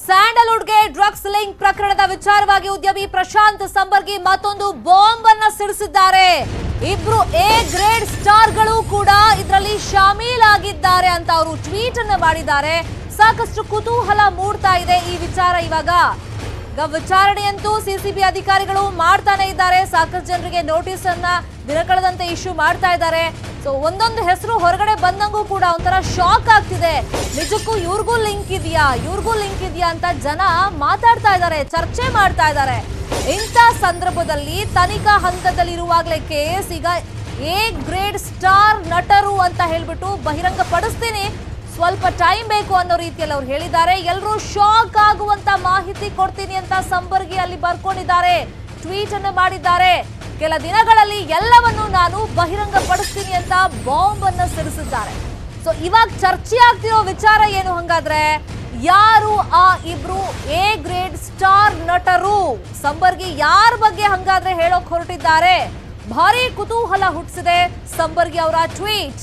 ಸ್ಯಾಂಡಲ್ವುಡ್ಗೆ drugs link ಪ್ರಕರಣದ ವಿಚಾರವಾಗಿ ಉದ್ಯಮಿ ಪ್ರಶಾಂತ್ ಸಂಬರ್ಗಿ ಮತ್ತೊಂದು ಬಾಂಬ್ ಅನ್ನ ಸಿಡಿಸಿದ್ದಾರೆ ಇಬ್ರು ಎ ಗ್ರೇಡ್ ಸ್ಟಾರ್ಗಳು ಕೂಡ ಇದರಲ್ಲಿ ಶಾಮೀಲಾಗಿದ್ದಾರೆ ಅಂತ ಅವರು ಟ್ವೀಟ್ ಅನ್ನ ಮಾಡಿದ್ದಾರೆ ಸಾಕಷ್ಟು ಕುತೂಹಲ ಮೂಡ್ತಾ ಇದೆ ಈ ವಿಚಾರ ಇವಾಗ ಈಗ ವಿಚಾರಣೆಯಂತೂ ಸಿಸಿಬಿ ಅಧಿಕಾರಿಗಳು ಮಾಡ್ತಾನೆ ಇದ್ದಾರೆ ಸಾಕಷ್ಟು ಜನರಿಗೆ ನೋಟಿಸ್ ಅನ್ನ ದಿನ ಕಳೆದಂತೆ ಇಶ್ಯೂ ಮಾಡ್ತಾ ಇದ್ದಾರೆ ಸೊ ಒಂದೊಂದು ಹೆಸರು ಹೊರಗಡೆ ಬಂದಂಗೂ ಕೂಡ ಒಂಥರ ಶಾಕ್ ಆಗ್ತಿದೆ ನಿಜಕ್ಕೂ ಇವ್ರಿಗೂ ಲಿಂಕ್ ಇದೆಯಾ ಇವ್ರಿಗೂ ಲಿಂಕ್ ಇದೆಯಾ ಅಂತ ಜನ ಮಾತಾಡ್ತಾ ಇದ್ದಾರೆ ಚರ್ಚೆ ಮಾಡ್ತಾ ಇದ್ದಾರೆ ಇಂಥ ಸಂದರ್ಭದಲ್ಲಿ ತನಿಖಾ ಹಂತದಲ್ಲಿರುವಾಗಲೇ ಕೇಸ್ ಈಗ ಎ ಗ್ರೇಡ್ ಸ್ಟಾರ್ ನಟರು ಅಂತ ಹೇಳ್ಬಿಟ್ಟು ಬಹಿರಂಗ ಪಡಿಸ್ತೀನಿ ಸ್ವಲ್ಪ ಟೈಮ್ ಬೇಕು ಅನ್ನೋ ರೀತಿಯಲ್ಲಿ ಅವ್ರು ಹೇಳಿದ್ದಾರೆ ಎಲ್ಲರೂ ಶಾಕ್ ಆಗುವಂತ ಮಾಹಿತಿ ಕೊಡ್ತೀನಿ ಅಂತ ಸಂಬರ್ಗಿ ಅಲ್ಲಿ ಬರ್ಕೊಂಡಿದ್ದಾರೆ ಟ್ವೀಟ್ ಅನ್ನು ಮಾಡಿದ್ದಾರೆ ಕೆಲ ದಿನಗಳಲ್ಲಿ ಎಲ್ಲವನ್ನು ನಾನು ಬಹಿರಂಗ ಪಡಿಸ್ತೀನಿ ಅಂತ ಬಾಂಬ್ ಅನ್ನ ಸಿಡಿಸಿದ್ದಾರೆ ಸೊ ಇವಾಗ ಚರ್ಚೆ ಆಗ್ತಿರೋ ವಿಚಾರ ಏನು ಹಂಗಾದ್ರೆ ಯಾರು ಆ ಇಬ್ರು ಎ ಗ್ರೇಡ್ ಸ್ಟಾರ್ ನಟರು ಸಂಬರ್ಗಿ ಯಾರ ಬಗ್ಗೆ ಹಂಗಾದ್ರೆ ಹೇಳೋಕ್ ಹೊರಟಿದ್ದಾರೆ ಭಾರಿ ಕುತೂಹಲ ಹುಟ್ಟಿಸಿದೆ ಸಂಬರ್ಗಿ ಅವರ ಟ್ವೀಟ್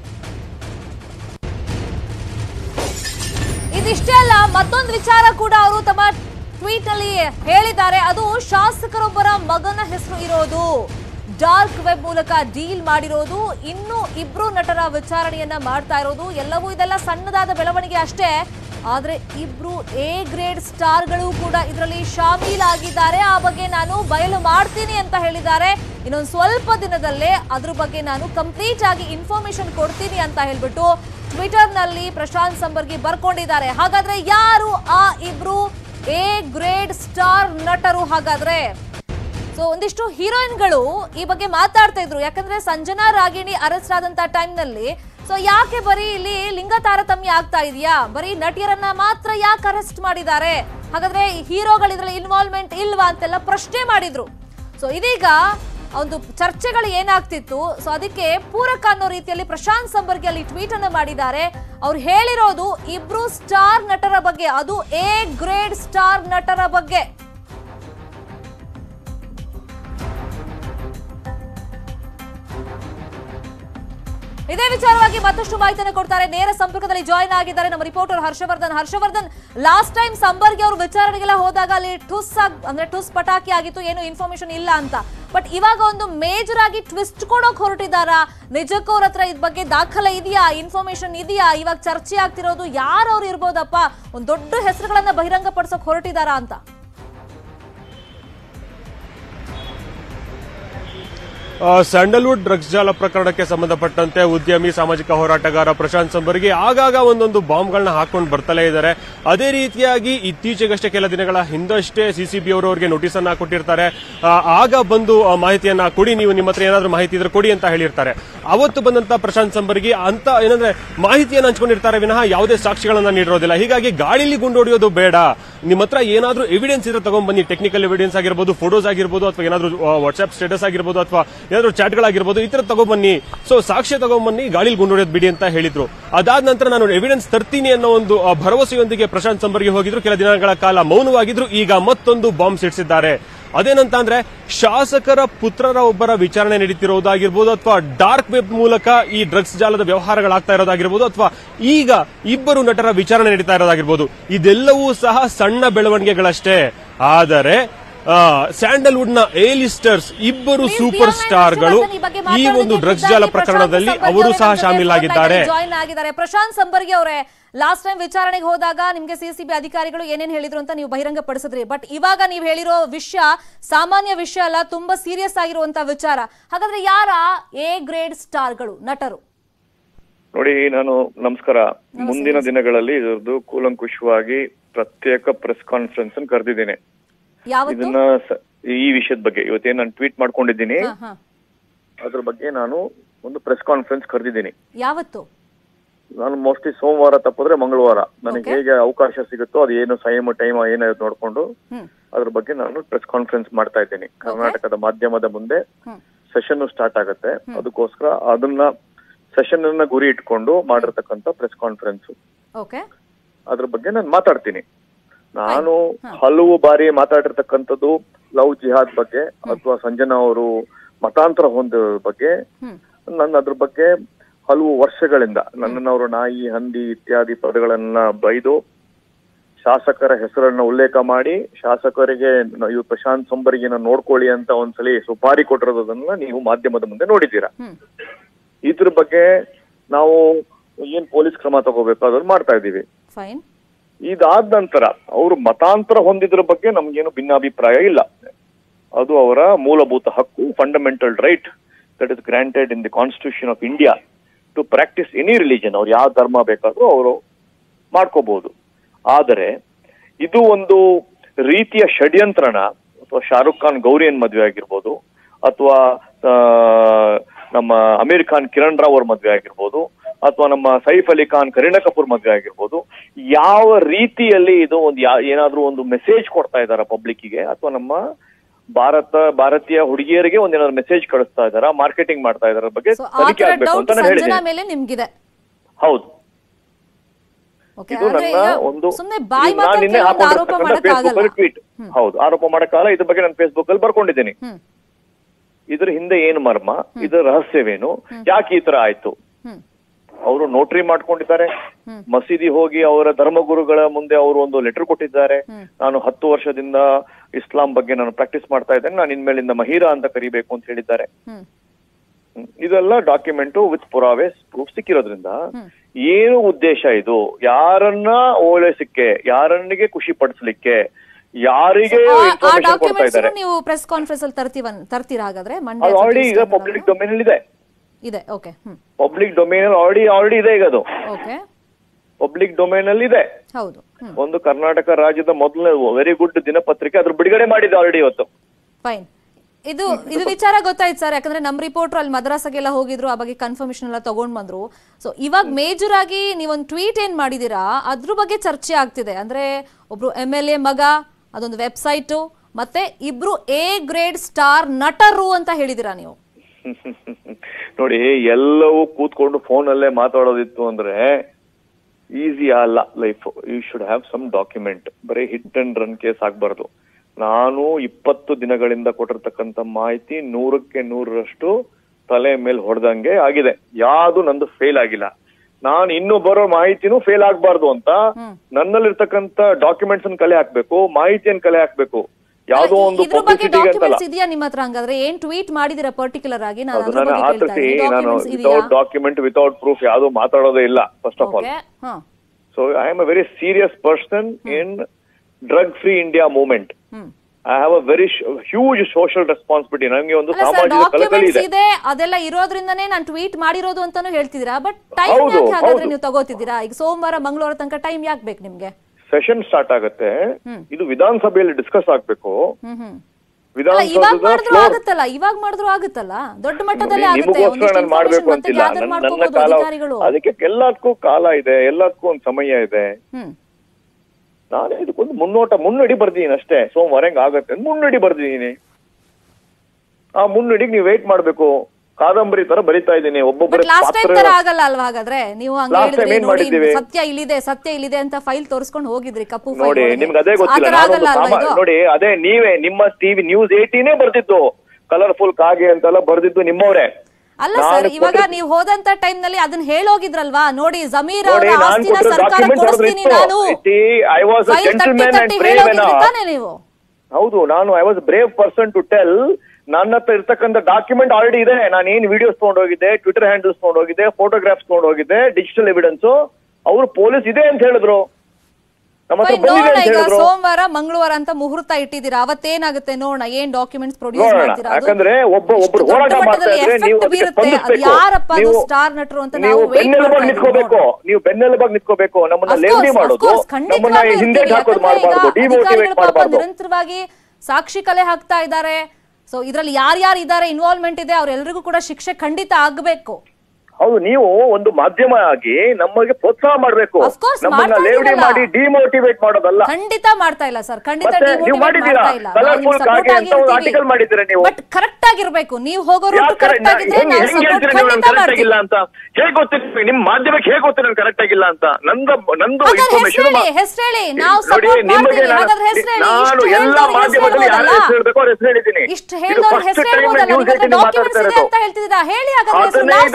ಇದಿಷ್ಟೇ ಅಲ್ಲ ಮತ್ತೊಂದು ವಿಚಾರ ಕೂಡ ಅವರು ತಮ್ಮ ಟ್ವೀಟ್ ನಲ್ಲಿ ಹೇಳಿದ್ದಾರೆ ಅದು ಶಾಸಕರೊಬ್ಬರ ಮಗನ ಹೆಸರು ಇರೋದು ಡಾರ್ಕ್ ವೆಬ್ ಮೂಲಕ ಡೀಲ್ ಮಾಡಿರೋದು ಇನ್ನು ಇಬ್ರು ನಟರ ವಿಚಾರಣೆಯನ್ನ ಮಾಡ್ತಾ ಇರೋದು ಎಲ್ಲವೂ ಇದೆಲ್ಲ ಸಣ್ಣದಾದ ಬೆಳವಣಿಗೆ ಅಷ್ಟೇ ಆದ್ರೆ ಇಬ್ರು ಎ ಗ್ರೇಡ್ ಸ್ಟಾರ್ಗಳು ಕೂಡ ಇದರಲ್ಲಿ ಶಾಮೀಲಾಗಿದ್ದಾರೆ ಆ ಬಗ್ಗೆ ನಾನು ಬಯಲು ಮಾಡ್ತೀನಿ ಅಂತ ಹೇಳಿದ್ದಾರೆ ಇನ್ನೊಂದು ಸ್ವಲ್ಪ ದಿನದಲ್ಲೇ ಅದ್ರ ಬಗ್ಗೆ ನಾನು ಕಂಪ್ಲೀಟ್ ಆಗಿ ಇನ್ಫಾರ್ಮೇಶನ್ ಕೊಡ್ತೀನಿ ಅಂತ ಹೇಳ್ಬಿಟ್ಟು ಟ್ವಿಟರ್ ನಲ್ಲಿ ಪ್ರಶಾಂತ್ ಸಂಬರ್ಗಿ ಬರ್ಕೊಂಡಿದ್ದಾರೆ ಹಾಗಾದ್ರೆ ಯಾರು ಆ ಇಬ್ರು ಎ ಗ್ರೇಡ್ ಸ್ಟಾರ್ ನಟರು ಹಾಗಾದ್ರೆ ಸೊ ಒಂದಿಷ್ಟು ಹೀರೋಯಿನ್ಗಳು ಈ ಬಗ್ಗೆ ಮಾತಾಡ್ತಾ ಇದ್ರು ಯಾಕಂದ್ರೆ ಸಂಜನಾ ರಾಗಿಣಿ ಅರೆಸ್ಟ್ ಆದಂತ ಟೈಮ್ ನಲ್ಲಿ ಸೊ ಯಾಕೆ ಬರೀ ಇಲ್ಲಿ ಲಿಂಗ ತಾರತಮ್ಯ ಆಗ್ತಾ ಇದೆಯಾ ಬರೀ ನಟಿಯರನ್ನ ಮಾತ್ರ ಯಾಕೆ ಅರೆಸ್ಟ್ ಮಾಡಿದ್ದಾರೆ ಹಾಗಾದ್ರೆ ಹೀರೋಗಳು ಇದ್ರಲ್ಲಿ ಇನ್ವಾಲ್ವ್ಮೆಂಟ್ ಇಲ್ವಾ ಅಂತೆಲ್ಲ ಪ್ರಶ್ನೆ ಮಾಡಿದ್ರು ಸೊ ಇದೀಗ ಒಂದು ಚರ್ಚೆಗಳು ಏನಾಗ್ತಿತ್ತು ಸೊ ಅದಕ್ಕೆ ಪೂರಕ ಅನ್ನೋ ರೀತಿಯಲ್ಲಿ ಪ್ರಶಾಂತ್ ಸಂಬರ್ಗಿ ಅಲ್ಲಿ ಟ್ವೀಟ್ ಅನ್ನು ಮಾಡಿದ್ದಾರೆ ಅವ್ರು ಹೇಳಿರೋದು ಇಬ್ರು ಸ್ಟಾರ್ ನಟರ ಬಗ್ಗೆ ಅದು ಎ ಗ್ರೇಡ್ ಸ್ಟಾರ್ ನಟರ ಬಗ್ಗೆ ಇದೇ ವಿಚಾರವಾಗಿ ಮತ್ತಷ್ಟು ಮಾಹಿತಿಯನ್ನು ಕೊಡ್ತಾರೆ ನೇರ ಸಂಪರ್ಕದಲ್ಲಿ ಜಾಯಿನ್ ಆಗಿದ್ದಾರೆ ನಮ್ಮ reporter Harshavardhan Harshavardhan last time Sambargi ಅವರು ವಿಚಾರಣೆಗೆಲ್ಲ ಹೋದಾಗ ಅಲ್ಲಿ ಟುಸ್ ಆಗ್ ಅಂದ್ರೆ ಟುಸ್ ಪಟಾಕಿ ಆಗಿತ್ತು ಏನು ಇನ್ಫಾರ್ಮೇಶನ್ ಇಲ್ಲ ಅಂತ ಬಟ್ ಇವಾಗ ಒಂದು ಮೇಜರ್ ಆಗಿ ಟ್ವಿಸ್ಟ್ ಕೊಡೋಕ್ ಹೊರಟಿದಾರಾ ನಿಜಕ್ಕೂ ಅವ್ರ ಹತ್ರ ಇದ್ ಬಗ್ಗೆ ದಾಖಲೆ ಇದೆಯಾ ಇನ್ಫಾರ್ಮೇಶನ್ ಇದೆಯಾ ಇವಾಗ ಚರ್ಚೆ ಆಗ್ತಿರೋದು ಯಾರು ಅವ್ರು ಇರ್ಬೋದಪ್ಪ ಒಂದ್ ದೊಡ್ಡ ಹೆಸರುಗಳನ್ನ ಬಹಿರಂಗ ಪಡಿಸೋಕ್ ಹೊರಟಿದಾರಾ ಅಂತ ಆ, ಸ್ಯಾಂಡಲ್ವುಡ್ ಡ್ರಗ್ಸ್ ಜಾಲ ಪ್ರಕರಣಕ್ಕೆ ಸಂಬಂಧಪಟ್ಟಂತೆ ಉದ್ಯಮಿ ಸಾಮಾಜಿಕ ಹೋರಾಟಗಾರ ಪ್ರಶಾಂತ್ ಸಂಬರ್ಗಿ ಆಗಾಗ ಒಂದೊಂದು ಬಾಂಬ್ಗಳನ್ನ ಹಾಕೊಂಡು ಬರ್ತಲೇ ಇದ್ದಾರೆ ಅದೇ ರೀತಿಯಾಗಿ ಇತ್ತೀಚೆಗಷ್ಟೇ ಕೆಲ ದಿನಗಳ ಹಿಂದಷ್ಟೇ ಸಿಸಿಬಿ ಅವರು ಅವರಿಗೆ ನೋಟಿಸ್ ಅನ್ನ ಕೊಟ್ಟಿರ್ತಾರೆ ಆ, ಆಗ ಬಂದು ಆ ಮಾಹಿತಿಯನ್ನ ಕೊಡಿ ನೀವು ನಿಮ್ಮ ಹತ್ರ ಏನಾದ್ರೂ ಮಾಹಿತಿ ಇದ್ರೆ ಕೊಡಿ ಅಂತ ಹೇಳಿರ್ತಾರೆ ಅವತ್ತು ಬಂದಂತ ಪ್ರಶಾಂತ್ ಸಂಬರ್ಗಿ ಅಂತ ಏನಂದ್ರೆ ಮಾಹಿತಿಯನ್ನು ಹಂಚ್ಕೊಂಡಿರ್ತಾರೆ ವಿನಃ ಯಾವುದೇ ಸಾಕ್ಷಿಗಳನ್ನ ನೀಡಿರೋದಿಲ್ಲ ಹೀಗಾಗಿ ಗಾಳಿಲಿ ಗುಂಡೊಡೆಯೋದು ಬೇಡ ನಿಮ್ಮ ಹತ್ರ ಏನಾದ್ರೂ ಎವಿಡೆನ್ಸ್ ಇದ್ರೆ ತಗೊಂಡ್ಬನ್ನಿ ಟೆಕ್ನಿಕಲ್ ಎವಿಡೆನ್ಸ್ ಆಗಿರ್ಬೋದು ಫೋಟೋಸ್ ಆಗಿರ್ಬೋದು ಅಥವಾ ಏನಾದ್ರೂ ವಾಟ್ಸ್ಆಪ್ ಸ್ಟೇಟಸ್ ಆಗಿರ್ಬೋದು ಅಥವಾ ಏನಾದ್ರೂ ಚಾಟ್ಗಳಾಗಿರ್ಬೋದು ಈ ತರ ತಗೊಂಡ್ಬನ್ನಿ ಸೊ ಸಾಕ್ಷ್ಯ ತಗೊಂಡ್ಬನ್ನಿ ಗಾಳಿಲಿ ಗುಂಡೊಡೆಯೋದು ಬಿಡಿ ಅಂತ ಹೇಳಿದ್ರು ಅದಾದ ನಂತರ ನಾನು ಎವಿಡೆನ್ಸ್ ತರ್ತೀನಿ ಅನ್ನೋ ಒಂದು ಆ, ಭರವಸೆಯೊಂದಿಗೆ ಪ್ರಶಾಂತ್ ಸಂಬರ್ಗಿ ಹೋಗಿದ್ರು ಕೆಲ ದಿನಗಳ ಕಾಲ ಮೌನವಾಗಿದ್ರು ಈಗ ಮತ್ತೊಂದು ಬಾಂಬ್ ಸಿಡಿಸಿದ್ದಾರೆ ಅದೇನಂತ ಅಂದ್ರೆ ಶಾಸಕರ ಪುತ್ರರ ಒಬ್ಬರ ವಿಚಾರಣೆ ನಡೀತಿರೋದಾಗಿರ್ಬೋದು ಅಥವಾ ಡಾರ್ಕ್ ವೆಬ್ ಮೂಲಕ ಈ ಡ್ರಗ್ಸ್ ಜಾಲದ ವ್ಯವಹಾರಗಳಾಗ್ತಾ ಇರೋದಾಗಿರ್ಬೋದು ಅಥವಾ ಈಗ ಇಬ್ಬರು ನಟರ ವಿಚಾರಣೆ ನಡೀತಾ ಇರೋದಾಗಿರ್ಬೋದು ಇದೆಲ್ಲವೂ ಸಹ ಸಣ್ಣ ಬೆಳವಣಿಗೆಗಳಷ್ಟೇ ಆದರೆ ಸ್ಯಾಂಡಲ್ವುಡ್ ನ ಎ ಲಿಸ್ಟರ್ಸ್ ಇಬ್ಬರು Please ಸೂಪರ್ be online, ಸ್ಟಾರ್ಗಳು ಹರ್ಷವರ್ಧನ್, ಈ ಬಗ್ಗೆ ಈ ಒಂದು ಮಾತಾಡೋದಕ್ಕೆ ಡ್ರಗ್ಸ್ ಜಾಲ ಇದ್ದಾರೆ. ಪ್ರಕರಣದಲ್ಲಿ ಪ್ರಶಾಂತ್ ಅವರು ಸಂಬರ್ಗಿ ಸಹ ಅವರ ಜೊತೆ ಶಾಮೀಲಾಗಿದ್ದಾರೆ ಜಾಯಿನ್ ಆಗಿದ್ದಾರೆ ಪ್ರಶಾಂತ್ ಸಂಬರ್ಗಿ ಅವರೇ ಲಾಸ್ಟ್ ಟೈಮ್ ವಿಚಾರಣೆಗೆ ಹೋದಾಗ ನಿಮ್ಗೆ ಸಿಸಿಬಿ ಅಧಿಕಾರಿಗಳು ಏನೇನ್ ಹೇಳಿದ್ರು ಅಂತ ನೀವು ಬಹಿರಂಗ ಪಡಿಸಿದ್ರಿ ಬಟ್ ಇವಾಗ ನೀವು ಹೇಳಿರೋ ವಿಷಯ ಸಾಮಾನ್ಯ ವಿಷಯ ಅಲ್ಲ ತುಂಬಾ ಸೀರಿಯಸ್ ಆಗಿರುವಂತ ವಿಚಾರ ಹಾಗಾದ್ರೆ ಯಾರ ಎ ಗ್ರೇಡ್ ಸ್ಟಾರ್ಗಳು ನಟರು ನೋಡಿ ನಾನು ನಮಸ್ಕಾರ ಮುಂದಿನ ದಿನಗಳಲ್ಲಿ ಇದರದ್ದು ಕೂಲಂಕುಷವಾಗಿ ಪ್ರತ್ಯೇಕ ಪ್ರೆಸ್ ಕಾನ್ಫರೆನ್ಸ್ ಕರೆದಿದ್ದೀನಿ ಯಾವತ್ತು ಇದನ್ನ ಸ- ಈ ವಿಷಯದ ಬಗ್ಗೆ ಇವತ್ತೇನ್ ನಾನು ಟ್ವೀಟ್ ಮಾಡ್ಕೊಂಡಿದ್ದೀನಿ ಹಾ, ಹಾ. ಅದ್ರ ಬಗ್ಗೆ ನಾನು ಒಂದು ಪ್ರೆಸ್ ಕಾನ್ಫರೆನ್ಸ್ ಕರೆದಿದ್ದೀನಿ ಯಾವತ್ತು ನಾನು ಮೋಸ್ಟ್ಲಿ ಸೋಮವಾರ ತಪ್ಪಿದ್ರೆ ಮಂಗಳವಾರ ನನಗೆ Okay. ಹೇಗೆ ಅವಕಾಶ ಸಿಗುತ್ತೋ ಅದು ಏನು ಟೈಮ್ ಟೈಮ್ ಏನಾದ್ರು ನೋಡ್ಕೊಂಡು ಹ್ಮ್ ಅದ್ರ ಬಗ್ಗೆ ನಾನು ಪ್ರೆಸ್ ಕಾನ್ಫರೆನ್ಸ್ ಮಾಡ್ತಾ ಇದ್ದೀನಿ ಕರ್ನಾಟಕದ ಮಾಧ್ಯಮದ ಮುಂದೆ ಹ್ಮ್ ಸೆಷನ್ ಸ್ಟಾರ್ಟ್ ಆಗುತ್ತೆ ಅದಕ್ಕೋಸ್ಕರ ಅದನ್ನ ಸೆಷನ್ ಅನ್ನ ಗುರಿ ಇಟ್ಕೊಂಡು ಮಾಡಿರ್ತಕ್ಕಂಥ ಪ್ರೆಸ್ ಕಾನ್ಫರೆನ್ಸ್ ಓಕೆ ಅದ್ರ ಬಗ್ಗೆ ನಾನು ಮಾತಾಡ್ತೀನಿ ನಾನು ಹಲವು ಬಾರಿ ಮಾತಾಡಿರ್ತಕ್ಕಂಥದ್ದು ಲವ್ ಜಿಹಾದ್ ಬಗ್ಗೆ ಅಥವಾ ಸಂಜನಾ ಅವರು ಮತಾಂತರ ಹೊಂದಿರೋ ಬಗ್ಗೆ ಹ್ಮ್ ನನ್ನ ಅದ್ರ ಬಗ್ಗೆ ಹಲವು ವರ್ಷಗಳಿಂದ ನನ್ನನ್ನು ಅವರು ನಾಯಿ ಹಂದಿ ಇತ್ಯಾದಿ ಪದಗಳನ್ನ ಬೈದು ಶಾಸಕರ ಹೆಸರನ್ನ ಉಲ್ಲೇಖ ಮಾಡಿ ಶಾಸಕರಿಗೆ ನ- ಇವ್ರು ಪ್ರಶಾಂತ್ ಸಂಬರ್ಗಿನ ನೋಡ್ಕೊಳ್ಳಿ ಅಂತ ಒಂದ್ಸಲಿ ಸುಪಾರಿ ಕೊಟ್ಟಿರೋದನ್ನ ನೀವು ಮಾಧ್ಯಮದ ಮುಂದೆ ನೋಡಿದ್ದೀರಾ ಹ್ಮ್ ಇದ್ರ ಬಗ್ಗೆ ನಾವು ಏನ್ ಪೊಲೀಸ್ ಕ್ರಮ ತಗೋಬೇಕು ಅದನ್ನ ಮಾಡ್ತಾ ಇದ್ದೀವಿ ಫೈನ್ ಇದಾದ ನಂತರ ಅವರು ಮತಾಂತರ ಹೊಂದಿದ್ರ ಬಗ್ಗೆ ನಮ್ಗೇನು ಭಿನ್ನಾಭಿಪ್ರಾಯ ಇಲ್ಲ ಅದು ಅವರ ಮೂಲಭೂತ ಹಕ್ಕು fundamental right that is granted in the Constitution of India to practise any religion ಅವ್ರು ಯಾವ ಧರ್ಮ ಬೇಕಾದ್ರೂ ಅವರು ಮಾಡ್ಕೋಬಹುದು ಆದರೆ ಇದು ಒಂದು ರೀತಿಯ ಷಡ್ಯಂತ್ರಣ ಅಥವಾ ಶಾರುಖ್ ಖಾನ್ ಗೌರಿಯನ್ ಮದುವೆ ಆಗಿರ್ಬೋದು ಅಥವಾ ಆ, ನಮ್ಮ ಅಮೀರ್ ಖಾನ್ ಕಿರಣ್ ರಾವ್ ಅವ್ರ ಮದುವೆ ಆಗಿರ್ಬೋದು ಅಥವಾ ನಮ್ಮ ಸೈಫ್ ಅಲಿ ಖಾನ್ ಕರೀನಾ ಕಪೂರ್ ಮದುವೆ ಆಗಿರ್ಬೋದು ಯಾವ ರೀತಿಯಲ್ಲಿ ಇದು ಒಂದು ಯಾ ಏನಾದ್ರೂ ಒಂದು ಮೆಸೇಜ್ ಕೊಡ್ತಾ ಇದಾರ ಪಬ್ಲಿಕ್ಕಿಗೆ ಅಥವಾ ನಮ್ಮ ಭಾರತ ಭಾರತೀಯ ಹುಡುಗಿಯರಿಗೆ ಒಂದೇನಾದ್ರು ಮೆಸೇಜ್ ಕಳಿಸ್ತಾ ಇದಾರ ಮಾರ್ಕೆಟಿಂಗ್ ಮಾಡ್ತಾ ಇದಾರ ಬಗ್ಗೆ ಸೊ ಆ ತನಿಖೆ ತರ ಆಗ್ಬೇಕು ಡೌಟ್ ಅಂತ ನಾನು ಸಂಜನಾ ಹೇಳಿದ್ದೀನಿ ಮೇಲೆ ನಿಮ್ಗಿದೆ ಹೌದು ಓಕೆ ಇದು ಅಂದ್ರೆ ನನ್ನ ಈಗ ಒಂದು ಸುಮ್ನೆ ಬಾಯಿ ಇದು ನಾನು ನಿನ್ನೆ ಮಾತಲ್ಲಿ ಒಂದು ಆರೋಪ ಹಾಕೊಂಡಿರ್ತಕ್ಕಂಥ ಮಾಡಕ್ಕಾಗಲ್ಲ Facebook ಅಲ್ಲಿ ಟ್ವೀಟ್ ಹೌದು ಆರೋಪ ಮಾಡಕ್ಕಾಗಲ್ಲ ಇದ್ರ ಬಗ್ಗೆ ನಾನು ಫೇಸ್ಬುಕ್ ಅಲ್ಲಿ ಬರ್ಕೊಂಡಿದ್ದೀನಿ ಹ್ಮ್ ಇದ್ರ ಹಿಂದೆ ಏನು ಮರ್ಮ ಇದರ ರಹಸ್ಯವೇನು ಯಾಕೆ ಈ ತರ ಆಯ್ತು ಹ್ಮ್ ಅವರು ನೋಟ್ರಿ ಮಾಡ್ಕೊಂಡಿದ್ದಾರೆ ಹ್ಮ್. ಮಸೀದಿ ಹೋಗಿ ಅವರ ಧರ್ಮಗುರುಗಳ ಮುಂದೆ ಅವರು ಒಂದು ಲೆಟರ್ ಕೊಟ್ಟಿದ್ದಾರೆ ಹ್ಮ್. ನಾನು ಹತ್ತು ವರ್ಷದಿಂದ ಇಸ್ಲಾಂ ಬಗ್ಗೆ ನಾನು ಪ್ರಾಕ್ಟೀಸ್ ಮಾಡ್ತಾ ಇದ್ದೇನೆ ನಾನು ಇನ್ಮೇಲಿಂದ ಮಹೀರಾ ಅಂತ ಕರಿಬೇಕು ಅಂತ ಹೇಳಿದ್ದಾರೆ ಹ್ಮ್ ಹ್ಮ್. ಇದೆಲ್ಲ ಡಾಕ್ಯುಮೆಂಟ್ ವಿತ್ ಪುರಾವೆ ಪ್ರೂಫ್ ಸಿಕ್ಕಿರೋದ್ರಿಂದ ಹ್ಮ್. ಏನು ಉದ್ದೇಶ ಇದು ಯಾರನ್ನ ಓಲೈಸಕ್ಕೆ ಯಾರನ್ನಿಗೆ ಖುಷಿ ಪಡಿಸ್ಲಿಕ್ಕೆ ಯಾರಿಗೆ ಆ- ಆ ಇನ್ಫಾರ್ಮೇಶನ್ ಕೊಡ್ತಾ ಡಾಕ್ಯುಮೆಂಟ್ಸ್ ಇದ್ದಾರೆ ನೀವು ಪ್ರೆಸ್ ಕಾನ್ಫರೆನ್ಸ್ ಅಲ್ಲಿ ತರ್ತೀವ ತರ್ತೀರಾ ಹಾಗಾದ್ರೆ ಮಂಡ್ಯ ಅದು ಆಲ್ರೆಡಿ ಈಗ Tuesday ಪಬ್ಲಿಕ್ ಡೊಮೇನ್ ಅಲ್ಲಿ ಇದೆ ಇದೆ ಓಕೆ ಹ್ಮ್ ಪಬ್ಲಿಕ್ ಡೊಮೇನ್ ಅಲ್ಲಿ ಆಲ್ರೆಡಿ ಆಲ್ರೆಡಿ ಇದೆ ಈಗ ಅದು ಓಕೆ ಪಬ್ಲಿಕ್ ಡೊಮೇನ್ ಅಲ್ಲಿ ಇದೆ ಹೌದು ಹ್ಮ್ ಒಂದು ಕರ್ನಾಟಕ ರಾಜ್ಯದ ಮೊದಲನೇ ವೆರಿ ಗುಡ್ ದಿನಪತ್ರಿಕೆ ಅದ್ರ ಬಿಡುಗಡೆ ಮಾಡಿದೆ ಆಲ್ರೆಡಿ ಇವತ್ತು ಫೈನ್ ಇದು ಇದು ವಿಚಾರ ಗೊತ್ತಾಯ್ತು ಸರ್ ಯಾಕಂದ್ರೆ ನಮ್ ರಿಪೋರ್ಟರ್ ಅಲ್ಲಿ ಮದ್ರಾಸಗೆಲ್ಲ ಹೋಗಿದ್ರು ಆ ಬಗ್ಗೆ ಕನ್ಫರ್ಮೇಶನ್ ಎಲ್ಲ ತಗೊಂಡ್ ಬಂದ್ರು ಸೊ ಇವಾಗ ಮೇಜರ್ ಆಗಿ ನೀವೊಂದು ಟ್ವೀಟ್ ಏನ್ ಮಾಡಿದೀರಾ ಅದ್ರ ಬಗ್ಗೆ ಚರ್ಚೆ ಆಗ್ತಿದೆ ಅಂದ್ರೆ ಒಬ್ರು ಎಮ್ ಎಲ್ ಎ ಮಗ ಅದೊಂದು ವೆಬ್ಸೈಟು ಮತ್ತೆ ಇಬ್ರು ಎ ಗ್ರೇಡ್ ಸ್ಟಾರ್ ನಟರು ಅಂತ ಹೇಳಿದಿರಾ ನೀವು ನೋಡಿ ಎಲ್ಲವೂ ಕೂತ್ಕೊಂಡು ಫೋನ್ ಅಲ್ಲೇ ಮಾತಾಡೋದಿತ್ತು ಅಂದ್ರೆ ಈಸಿ ಅಲ್ಲ life you should have some document ಬರೀ ಹಿಟ್ ಅಂಡ್ ರನ್ ಕೇಸ್ ಆಗ್ಬಾರ್ದು ನಾನು ಇಪ್ಪತ್ತು ದಿನಗಳಿಂದ ಕೊಟ್ಟಿರ್ತಕ್ಕಂಥ ಮಾಹಿತಿ ನೂರಕ್ಕೆ ನೂರರಷ್ಟು ತಲೆ ಮೇಲೆ ಹೊಡೆದಂಗೆ ಆಗಿದೆ ಯಾವುದು ನಂದು ಫೇಲ್ ಆಗಿಲ್ಲ ನಾನು ಇನ್ನು ಬರೋ ಮಾಹಿತಿನೂ ಫೇಲ್ ಆಗ್ಬಾರ್ದು ಅಂತ ನನ್ನಲ್ಲಿರ್ತಕ್ಕಂಥ ಡಾಕ್ಯುಮೆಂಟ್ಸ್ ಅನ್ನು ಕಲೆ ಹಾಕ್ಬೇಕು ಮಾಹಿತಿಯನ್ನು ಕಲೆ ಹಾಕ್ಬೇಕು ಯಾವ್ದೋ ಒಂದು ಇದ್ರ ಬಗ್ಗೆ ಪಬ್ಲಿಸಿಟಿಗೆ ಅಂತಲ್ಲ ಡಾಕ್ಯುಮೆಂಟ್ಸ್ ಇದೆಯಾ ನಿಮ್ಮ ಹತ್ರ ಹಂಗಾದ್ರೆ ಏನ್ ಟ್ವೀಟ್ ಮಾಡಿದಿರಾ ಪರ್ಟಿಕ್ಯುಲರ್ ಆಗಿ ನಾನು ಅದ್ರ ಅದನ್ನ ಬಗ್ಗೆ ಕೇಳ್ತಾ ಆತರಿಸಿ ಇದ್ದೀನಿ ನಾನು ಡಾಕ್ಯುಮೆಂಟ್ಸ್ ಇದೆಯಾ ವಿತೌಟ್ ಡಾಕ್ಯುಮೆಂಟ್ ವಿತೌಟ್ ಪ್ರೂಫ್ ಯಾವುದು ಮಾತಾಡೋದೇ ಇಲ್ಲ ಫಸ್ಟ್ ಆಫ್ ಆಲ್ ಓಕೆ ಹಾ so I am a very serious person in drug free India movement hmm I have a very huge social responsibility ನನಗೆ ಒಂದು ಅಲ್ಲ ಸರ್ ಸಾಮಾಜಿಕ ಕಳಕಳಿ ಡಾಕ್ಯುಮೆಂಟ್ಸ್ ಇದೆ ಇದೆ ಅದೆಲ್ಲ ಇರೋದ್ರಿಂದನೇ ನಾನು ಟ್ವೀಟ್ ಮಾಡಿರೋದು ಅಂತಾನು ಹೇಳ್ತಿದ್ದೀರಾ ಬಟ್ ಟೈಮ್ ಹೌದು, ಯಾಕೆ ಹಾಗಾದ್ರೆ ಹೌದು. ನೀವು ತಗೋತಿದ್ದೀರಾ ಈಗ ಸೋಮವಾರ ಮಂಗಳವಾರ ತನಕ ಟೈಮ್ ಯಾಕೆ ಬೇಕು ನಿಮ್ಗೆ ಸೆಷನ್ ಸ್ಟಾರ್ಟ್ ಆಗುತ್ತೆ ಇದು ವಿಧಾನಸಭೆಯಲ್ಲಿ ಡಿಸ್ಕಸ್ ಆಗ್ಬೇಕು ಹ್ಮ್ ಹ್ಮ್ ಅಲ್ಲ ಇವಾಗ ವಿಧಾನಸೌಧದ ಮಾಡಿದ್ರು ಫ್ಲೋರ್ ಆಗುತ್ತಲ್ಲ ಇವಾಗ ಮಾಡಿದ್ರು ಆಗುತ್ತಲ್ಲ ದೊಡ್ಡ ಮಟ್ಟದಲ್ಲೇ ಆಗುತ್ತೆ ನಿಮಗೋಸ್ಕರ ಒಂದಿಷ್ಟು ನಾನು ಮಾಡ್ಬೇಕು information ಮತ್ತೆ ಅಂತಿಲ್ಲ gather ನನ್ನ ನನ್ನ ಮಾಡ್ಕೋಬಹುದು ಕಾಲ ಅಧಿಕಾರಿಗಳು ಅದಕ್ಕೆ ಎಲ್ಲದಕ್ಕೂ ಕಾಲ ಇದೆ ಎಲ್ಲದಕ್ಕೂ ಒಂದು ಸಮಯ ಇದೆ ಹ್ಮ್ ನಾನು ಇದಕ್ಕೊಂದು ಮುನ್ನೋಟ ಮುನ್ನಡಿ ಬರ್ದಿದ್ದೀನಿ ಅಷ್ಟೇ ಸೋಮವಾರ ಹೆಂಗ್ ಆಗತ್ತೆ ಅಂತ ಮುನ್ನಡಿ ಬರ್ದಿದ್ದೀನಿ ಆ ಮುನ್ನಡಿಗೆ ನೀವು ವೇಟ್ ಮಾಡ್ಬೇಕು ಕಾದಂಬರಿ ತರ ಬರಿತಾ ಇದ್ದೀನಿ ಒಬ್ಬೊಬ್ಬರ ಬಟ್ ಲಾಸ್ಟ್ ಟೈಮ್ ಪಾತ್ರ ತರ ಆಗಲ್ಲ ಅಲ್ವಾ ಹಾಗಾದ್ರೆ ನೀವು ಹಂಗ Last time ಹೇಳಿದ್ರಿ ಏನ್ ನೋಡಿ ಮಾಡಿದ್ದೀವಿ? ಸತ್ಯ ಇಲ್ಲಿದೆ ಸತ್ಯ ಇಲ್ಲಿದೆ ಅಂತ ಫೈಲ್ ತೋರಿಸ್ಕೊಂಡು ಹೋಗಿದ್ರಿ ಕಪ್ಪು ಫೈಲ್ ನೋಡಿ ಒಳಗೆ. ನಿಮ್ಗೆ ಅದೇ ಆ ಗೊತ್ತಿಲ್ಲ ಥರ ನಾನೊಂದು ಆಗಲ್ಲ ಅಲ್ವಾ ಸಾಮಾ- ಇದು? ನೋಡಿ ಅದೇ ನೀವೇ ನಿಮ್ಮ ಟಿವಿ ನ್ಯೂಸ್ ಏಟೀನೇ ಬರ್ದಿದ್ದು ಕಲರ್ಫುಲ್ ಕಾಗೆ ಅಂತೆಲ್ಲ ಬರ್ದಿದ್ದು ನಿಮ್ಮವ್ರೆ ಅಲ್ಲ ನಾನು ಸರ್ ಇವಾಗ ಕೊಟ್ಟಿದ್ದು- ನೀವು ಹೋದಂತ ಟೈಮ್ ನಲ್ಲಿ ಅದನ್ನ ಹೇಳೋಗಿದ್ರಲ್ವಾ ನೋಡಿ ಜಮೀರ್ ನೋಡಿ ಅವರ ನಾನು ಆಸ್ತಿನ ಕೊಟ್ಟಿರೋ ಸರ್ಕಾರ ಡಾಕ್ಯುಮೆಂಟ್ ಕೊಡಿಸ್ತೀನಿ ನಾನು ಐ ವಾಸ್ ಅ ಫೈಲ್ ತಟ್ಟಿ ಜೆಂಟಲ್ಮನ್ ಅಂಡ್ ತಟ್ಟಿ ಬ್ರೇವ್ ಹೇಳೋಗಿದ್ರಿ ತಾನೇ ನೀವು ಹೌದು ನಾನು I was brave person to tell ನನ್ನ ಹತ್ರ ಇರ್ತಕ್ಕಂಥ ಡಾಕ್ಯುಮೆಂಟ್ ಆಲ್ರೆಡಿ ಇದೆ ನಾನು ಏನ್ ವಿಡಿಯೋಸ್ ತಗೊಂಡ್ ಹೋಗಿದ್ದೆ ಟ್ವಿಟರ್ ಹ್ಯಾಂಡಲ್ಸ್ ತಗೊಂಡ್ ಹೋಗಿದ್ದೆ ಫೋಟೋಗ್ರಾಫ್ಸ್ ತಗೊಂಡ್ ಹೋಗಿದ್ದೆ ಡಿಜಿಟಲ್ ಎವಿಡೆನ್ಸ್ ಅವರು ಪೊಲೀಸ್ ಇದೆ ಅಂತ ಹೇಳಿದ್ರು ನಮ್ಮ ಹತ್ರ ಫೈನ್ ಬಂದಿದೆ ನೋಡೋಣ ಅಂತ ಈಗ ಹೇಳಿದ್ರು ಸೋಮವಾರ ಮಂಗಳವಾರ ಅಂತ ಮುಹೂರ್ತ ಇಟ್ಟಿದ್ದೀರಾ ಅವತ್ತೇನಾಗುತ್ತೆ ನೋಡೋಣ ಏನ್ ಡಾಕ್ಯುಮೆಂಟ್ಸ್ ಪ್ರೊಡ್ಯೂಸ್ ನೋಡೋಣ. ಮಾಡ್ತೀರಾ ಅದು ಯಾಕಂದ್ರೆ ಒಬ್ಬ- ಎಷ್ಟು ಒಬ್ರು ದೊಡ್ಡ ಹೋರಾಟ ಮಾಡ್ತಾ ಮಟ್ಟದಲ್ಲಿ ಇದ್ರೆ effect ನೀವು ಅದಕ್ಕೆ ಬೀರುತ್ತೆ ಅದು ಸ್ಪಂದಿಸ್ಬೇಕು. ಯಾರಪ್ಪ ಅದು ನೀವು- ಸ್ಟಾರ್ ನಟರು ಅಂತ ನೀವು ನಾವು wait ಬೆನ್ನೆಲುಬಾಗಿ ಮಾಡ್ತಾ ಇದ್ದೀವಿ ನಿಂತ್ಕೋಬೇಕು ನೀವು ಬೆನ್ನೆಲುಬಾಗಿ ನಿಂತ್ಕೋಬೇಕು ನಮ್ಮನ್ನ Of course, ಲೇವಡಿ of ಮಾಡೋದು course, ನಮ್ಮನ್ನ ಖಂಡಿತವಾಗ್ಲೂ ಹಿಂದೆ ಇರ್ತೀವಿ. ಹಾಕೋದು ಯಾಕಂದ್ರೆ ಈಗ ಮಾಡಬಾರ್ದು ಡಿಮೋಟಿವೇಟ್ ಅಧಿಕಾರಿಗಳು ಪಾಪ ಮಾಡಬಾರ್ದು ನಿರಂತರವಾಗಿ ಸಾಕ್ಷಿ ಕಲೆ ಹಾಕ್ತಾ ಇದ್ದಾರೆ ಸೊ ಇದ್ರಲ್ಲಿ ಯಾರ್ಯಾರು ಇದ್ದಾರೆ ಇನ್ವಾಲ್ವ್ಮೆಂಟ್ ಇದೆ ಅವ್ರೆಲ್ರಿಗೂ ಕೂಡ ಶಿಕ್ಷೆ ಖಂಡಿತ ಆಗ್ಬೇಕು ಹೌದು ನೀವು ಒಂದು ಮಾಧ್ಯಮ ಆಗಿ ನಮಗೆ ಪ್ರೋತ್ಸಾಹ ಮಾಡಬೇಕು Of course, ನಮ್ಮನ್ನ ಮಾಡ್ತಾ ಲೇವಡಿ ಇದೀರಲ್ಲ. ಮಾಡಿ ಡಿಮೋಟಿವೇಟ್ ಮಾಡೋದಲ್ಲ ಖಂಡಿತ ಮಾಡ್ತಾ ಇಲ್ಲ ಸರ್ ಖಂಡಿತ ಮತ್ತೆ ನೀವು demotivate ಮಾಡಿದ್ದೀರಾ ಮಾಡ್ತಾ ಇಲ್ಲ ಕಲರ್ಫುಲ್ ಕಾಗೆ ಅಂತ ಒಂದು ಆರ್ಟಿಕಲ್ ಮಾಡಿದ್ದೀರಾ ನೀವು ಬಟ್ ಕರೆಕ್ಟ್ ಆಗಿರ್ಬೇಕು ನೀವು ಹೋಗೋ ರೂಟ್ ಯಾಕೆ ಕರೆಕ್ಟ್ ಆಗಿದ್ರೆ ಹೆಂಗ್ ನಾವು ಹೆಂಗ್ support ಹೇಳ್ತೀರಾ ನೀವು ಖಂಡಿತ ಕರೆಕ್ಟ್ ಮಾಡ್ತೀವಿ ಆಗಿಲ್ಲ ಅಂತ ಹೇಗ್ ಗೊತ್ತಿರ್ತೀವಿ ನಿಮ್ ಮಾಧ್ಯಮಕ್ಕೆ ಹೇಗ್ ಗೊತ್ತಿರ ಕರೆಕ್ಟ್ ಆಗಿಲ್ಲ ಅಂತ ನಂದ ನಂದು ಹಾಗಾದ್ರೆ ಇನ್ಫಾರ್ಮೇಶನ್ ಹೆಸ್ರು ಹೇಳಿ, ಹೆಸ್ರು ಹೇಳಿ. ನಾವು ನೋಡಿ support ನಿಮಗೆ ಮಾಡ್ತೀವಿ. ನಾನು- ಹಾಗಾದ್ರೆ ಹೆಸ್ರು ಹೇಳಿ. ನಾನು ಇಷ್ಟು ಎಲ್ಲ ಹೇಳ್ದವ್ರ ಮಾಧ್ಯಮದಲ್ಲಿ ಹೆಸ್ರು ಯಾರು ಹೆಸರು ಹೇಳ್ಬೇಕು ಅವ್ರ ಹೆಸರು ಹೇಳಿದ್ದೀನಿ ಇಷ್ಟು ಹೇಳಿದವ್ರ ಹೆಸರು ಹೇಳ್ಬೋದಲ್ಲ ನ್ಯೂಸ್ ನಿಮ್ಮತ್ರ ಏಟೀನ್ ಡಾಕ್ಯುಮೆಂಟ್ಸ್ ಮಾತಾಡ್ತಾ ಇದೆ ಇರೋದು ಅಂತ ಹೇಳ್ತಿದ್ದೀರಾ ಹೇಳಿ ಹಾಗಾದ್ರೆ ಹೆಸ್ರು. ನಾವು ಹದಿನೈದು support ದಿನಗಳ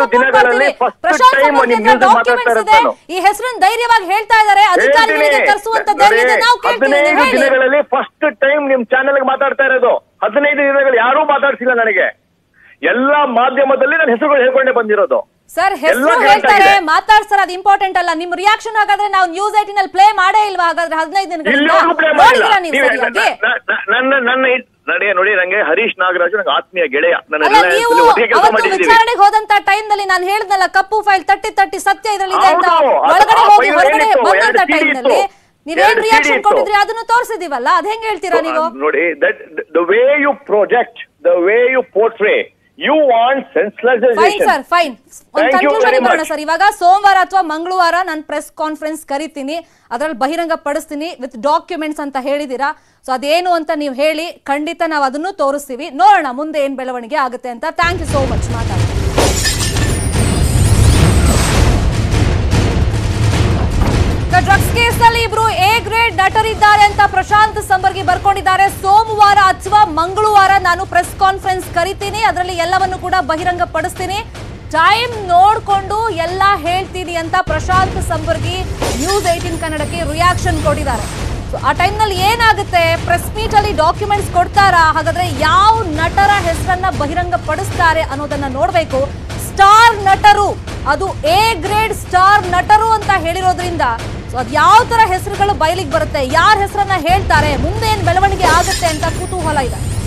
ದಿನಗಳಲ್ಲಿ ಕೇಳ್ತೀನಿ first ಪ್ರಶಾಂತ್ time ಸಂಬಂಧಿ ನಿಮ್ ಹತ್ರ news ಮಾತಾಡ್ತಾ ಡಾಕ್ಯುಮೆಂಟ್ಸ್ ಇದೆ ಇರೋದು ಈ ಹೆಸರನ್ನ ಧೈರ್ಯವಾಗಿ ಹೇಳ್ತಾ ಇದ್ದಾರೆ ಅಧಿಕಾರಿಗಳಿಗೆ ಹೇಳ್ತೀನಿ. ತರಿಸುವಂತ ಧೈರ್ಯ ಇದೆ ನಾವು ಕೇಳ್ತೀವಿ ಹದಿನೈದು ನೀವು ಹೇಳಿ ದಿನಗಳಲ್ಲಿ ಫಸ್ಟ್ ಟೈಮ್ ನಿಮ್ ಚಾನೆಲ್ ಮಾತಾಡ್ತಾ ಇರೋದು ಹದಿನೈದು ದಿನಗಳು ಯಾರೂ ಮಾತಾಡ್ಸಿಲ್ಲ ನನಗೆ ಎಲ್ಲಾ ಮಾಧ್ಯಮದಲ್ಲಿ ನನ್ನ ಹೆಸರುಗಳು ಹೇಳ್ಕೊಂಡೇ ಬಂದಿರೋದು ಸರ್ ಹೆಸರು ಎಲ್ಲ correct ಹೇಳ್ತಾರೆ ಆಗಿದೆ. ಮಾತಾಡ್ತಾರೆ ಅದು ಇಂಪಾರ್ಟೆಂಟ್ ಅಲ್ಲ ನಿಮ್ ರಿಯಾಕ್ಷನ್ ಹಾಗಾದ್ರೆ ನಾವು ನ್ಯೂಸ್ ಏಟಿನ್ ಅಲ್ಲಿ ಪ್ಲೇ ಮಾಡೇ ಇಲ್ವಾ ಹಾಗಾದ್ರೆ ಹದಿನೈದು ದಿನಗಳಿಂದ ಇಲ್ಲಿವರೆಗೂ play ಮಾಡಿಲ್ಲ. ನೋಡಿದ್ರಾ ನೀವು ನೀವೇ- ಸರಿಯಾಗಿ ನ- ನ- ನನ್ನ ನನ್ನ ಇದ್- ನೋಡಿ ನೋಡಿ ನಂಗೆ ಹರೀಶ್ ನಾಗರಾಜು ನಂಗೆ ಆತ್ಮೀಯ ಗೆಳೆಯ ನನ್ನ ಅಲ್ಲ Reliance ನೀವು ಅಲ್ಲಿ ಒಟ್ಟಿಗೆ ಕೆಲಸ ಅವತ್ತು ಮಾಡಿದ್ದೀವಿ ವಿಚಾರಣೆಗೆ ಹೋದಂತ ಟೈಮ್ ನಲ್ಲಿ ನಾನು ಹೇಳ್ದಲ್ಲ ಕಪ್ಪು ಫೈಲ್ ತಟ್ಟಿ ತಟ್ಟಿ ಸತ್ಯ ಇದ್ರಲ್ಲಿ ಇದೆ ಅಂತ ಹೌದು, ಅದು ಒಳಗಡೆ ಆ ಹೋಗಿ file ಹೊರಗಡೆ ಏನಿತ್ತು? ಬಂದಂತ ಎರಡು CD ಟೈಮ್ ನಲ್ಲಿ ಇತ್ತು. ನೀವೇನ್ ಎರಡು CD ರಿಯಾಕ್ಷನ್ ಇತ್ತು. ಕೊಟ್ಟಿದ್ರಿ ಅದನ್ನು ತೋರಿಸಿದೀವಲ್ಲ ಅದ್ ಹೆಂಗ್ ಹೇಳ್ತೀರಾ ನೀವು ನೋಡಿ that the way you project the way you portray you want fine sensationalisation sir fine ಒಂದು Thank you ಕನ್ಕ್ಲೂಷನ್ very ಬರೋಣ much. ಸರ್ ಇವಾಗ ಸೋಮವಾರ ಅಥವಾ ಮಂಗಳವಾರ ನಾನು ಪ್ರೆಸ್ ಕಾನ್ಫರೆನ್ಸ್ ಕರಿತೀನಿ ಅದ್ರಲ್ಲಿ ಬಹಿರಂಗ ಪಡಿಸ್ತೀನಿ ವಿತ್ ಡಾಕ್ಯುಮೆಂಟ್ಸ್ ಅಂತ ಹೇಳಿದೀರಾ ಸೊ ಅದೇನು ಅಂತ ನೀವು ಹೇಳಿ ಖಂಡಿತ ನಾವು ಅದನ್ನು ತೋರಿಸ್ತೀವಿ ನೋಡೋಣ ಮುಂದೆ ಏನ್ ಬೆಳವಣಿಗೆ ಆಗುತ್ತೆ ಅಂತ ಥ್ಯಾಂಕ್ ಯು ಸೋ ಮಚ್ ಮಾತಾಡಿ ಡ್ರಗ್ಸ್ ಕೇಸ್ ನಲ್ಲಿ ಇಬ್ರು ಎ ಗ್ರೇಡ್ ನಟರಿದ್ದಾರೆ ಅಂತ ಪ್ರಶಾಂತ್ ಸಂಬರ್ಗಿ ಬರ್ಕೊಂಡಿದ್ದಾರೆ ಸೋಮವಾರ ಅಥವಾ ಮಂಗಳವಾರ ನಾನು ಪ್ರೆಸ್ ಕಾನ್ಫರೆನ್ಸ್ ಕರಿತೀನಿ ಅದರಲ್ಲಿ ಎಲ್ಲವನ್ನು ಕೂಡ ಬಹಿರಂಗ ಪಡಿಸ್ತೀನಿ ಟೈಮ್ ನೋಡ್ಕೊಂಡು ಎಲ್ಲ ಹೇಳ್ತೀನಿ ಅಂತ ಪ್ರಶಾಂತ್ ಸಂಬರ್ಗಿ ನ್ಯೂಸ್ ಏಟೀನ್ ಕನ್ನಡಕ್ಕೆ ರಿಯಾಕ್ಷನ್ ಕೊಟ್ಟಿದ್ದಾರೆ So, ಆ ಟೈಮ್ ನಲ್ಲಿ ಏನಾಗುತ್ತೆ ಪ್ರೆಸ್ ಮೀಟ್ ಅಲ್ಲಿ ಡಾಕ್ಯುಮೆಂಟ್ಸ್ ಕೊಡ್ತಾರಾ ಹಾಗಾದ್ರೆ ಯಾವ ನಟರ ಹೆಸರನ್ನ ಬಹಿರಂಗ ಪಡಿಸ್ತಾರೆ ಅನ್ನೋದನ್ನ ನೋಡ್ಬೇಕು ಸ್ಟಾರ್ ನಟರು ಅದು ಎ ಗ್ರೇಡ್ ಸ್ಟಾರ್ ನಟರು ಅಂತ ಹೇಳಿರೋದ್ರಿಂದ ಸೊ ಅದ್ ಯಾವ ತರ ಹೆಸರುಗಳು ಬಯಲಿಗೆ ಬರುತ್ತೆ ಯಾರ ಹೆಸರನ್ನ ಹೇಳ್ತಾರೆ ಮುಂದೆ ಏನ್ ಬೆಳವಣಿಗೆ ಆಗುತ್ತೆ ಅಂತ ಕುತೂಹಲ ಇದೆ